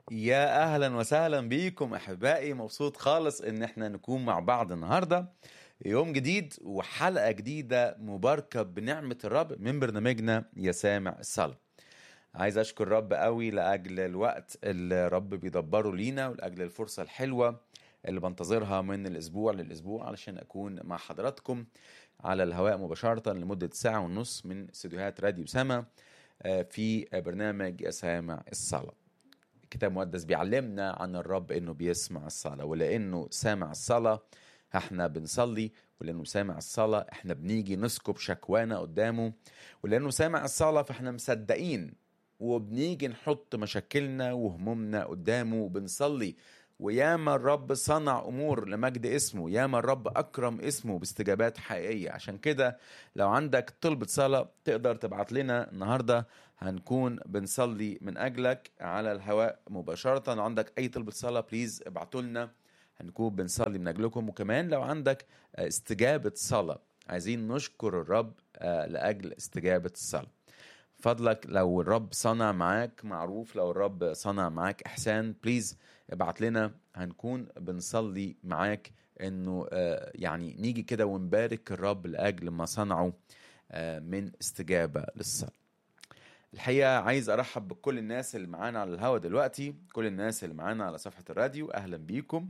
يا اهلا وسهلا بيكم احبائي مبسوط خالص ان احنا نكون مع بعض النهارده يوم جديد وحلقه جديده مباركه بنعمه الرب من برنامجنا يا سامع الصلاه عايز اشكر الرب قوي لاجل الوقت اللي الرب بيدبره لينا ولاجل الفرصه الحلوه اللي بنتظرها من الاسبوع للاسبوع علشان اكون مع حضراتكم على الهواء مباشره لمده ساعه ونص من استديوهات راديو سما آه، في برنامج يا سامع الصلاه الكتاب المقدس بيعلمنا عن الرب انه بيسمع الصلاه ولانه سامع الصلاه احنا بنصلي ولانه سامع الصلاه احنا بنيجي نسكب شكوانا قدامه ولانه سامع الصلاه فاحنا مصدقين وبنيجي نحط مشاكلنا وهمومنا قدامه وبنصلي وياما الرب صنع امور لمجد اسمه ياما الرب اكرم اسمه باستجابات حقيقيه عشان كده لو عندك طلبة صلاة تقدر تبعت لنا النهارده هنكون بنصلي من اجلك على الهواء مباشره لو عندك اي طلبة صلاة بليز ابعتوا لنا هنكون بنصلي من اجلكم وكمان لو عندك آه، استجابه صلاه عايزين نشكر الرب آه، لاجل استجابه الصلاه فضلك لو الرب صنع معاك معروف لو الرب صنع معاك احسان بليز ابعت لنا هنكون بنصلي معاك انه آه، يعني نيجي كده ونبارك الرب لاجل ما صنعه آه، من استجابه للصلاه الحقيقه عايز ارحب بكل الناس اللي معانا على الهوا دلوقتي كل الناس اللي معانا على صفحه الراديو اهلا بيكم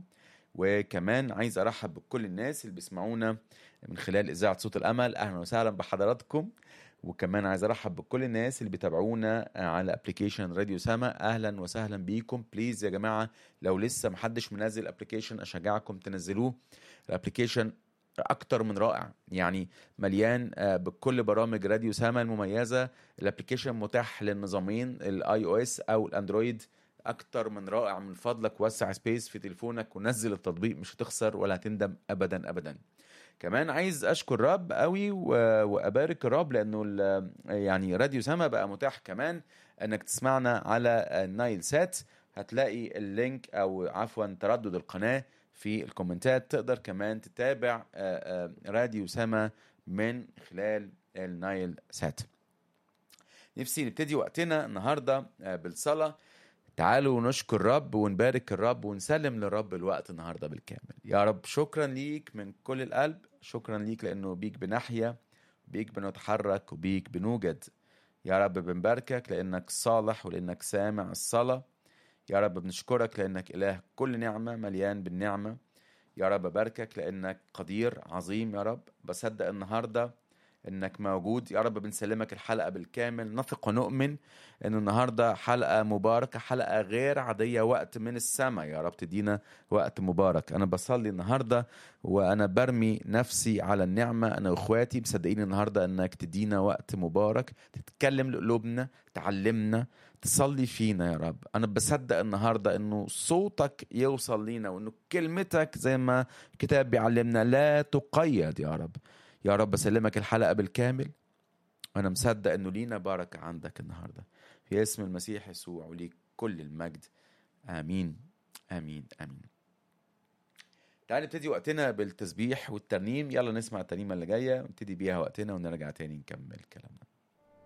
وكمان عايز ارحب بكل الناس اللي بيسمعونا من خلال اذاعه صوت الامل اهلا وسهلا بحضراتكم وكمان عايز ارحب بكل الناس اللي بيتابعونا على ابلكيشن راديو سما اهلا وسهلا بيكم بليز يا جماعه لو لسه محدش منزل الابلكيشن اشجعكم تنزلوه الابلكيشن اكتر من رائع يعني مليان آه، بكل برامج راديو سما المميزه الابلكيشن متاح للنظامين الاي او اس او الاندرويد اكتر من رائع من فضلك وسع سبيس في تليفونك ونزل التطبيق مش هتخسر ولا هتندم ابدا ابدا كمان عايز اشكر رب قوي و- وابارك الرب لانه ال- يعني راديو سما بقى متاح كمان انك تسمعنا على النايل سات هتلاقي اللينك او عفوا تردد القناه في الكومنتات تقدر كمان تتابع آه، آه، راديو سما من خلال النايل سات نفسي نبتدي وقتنا النهارده آه، بالصلاه تعالوا نشكر الرب ونبارك الرب ونسلم للرب الوقت النهارده بالكامل يا رب شكرا ليك من كل القلب شكرا ليك لانه بيك بنحيا بيك بنتحرك وبيك بنوجد يا رب بنباركك لانك صالح ولانك سامع الصلاه يا رب بنشكرك لانك اله كل نعمه مليان بالنعمه يا رب بباركك لانك قدير عظيم يا رب بصدق النهارده انك موجود يا رب بنسلمك الحلقه بالكامل نثق ونؤمن ان النهارده حلقه مباركه حلقه غير عاديه وقت من السماء يا رب تدينا وقت مبارك انا بصلي النهارده وانا برمي نفسي على النعمه انا واخواتي مصدقين النهارده انك تدينا وقت مبارك تتكلم لقلوبنا تعلمنا تصلي فينا يا رب انا بصدق النهارده انه صوتك يوصل لينا وانه كلمتك زي ما الكتاب بيعلمنا لا تقيد يا رب يا رب اسلمك الحلقه بالكامل وانا مصدق انه لينا بركه عندك النهارده في اسم المسيح يسوع وليك كل المجد امين امين امين تعال نبتدي وقتنا بالتسبيح والترنيم يلا نسمع الترنيمه اللي جايه ونبتدي بيها وقتنا ونرجع تاني نكمل كلامنا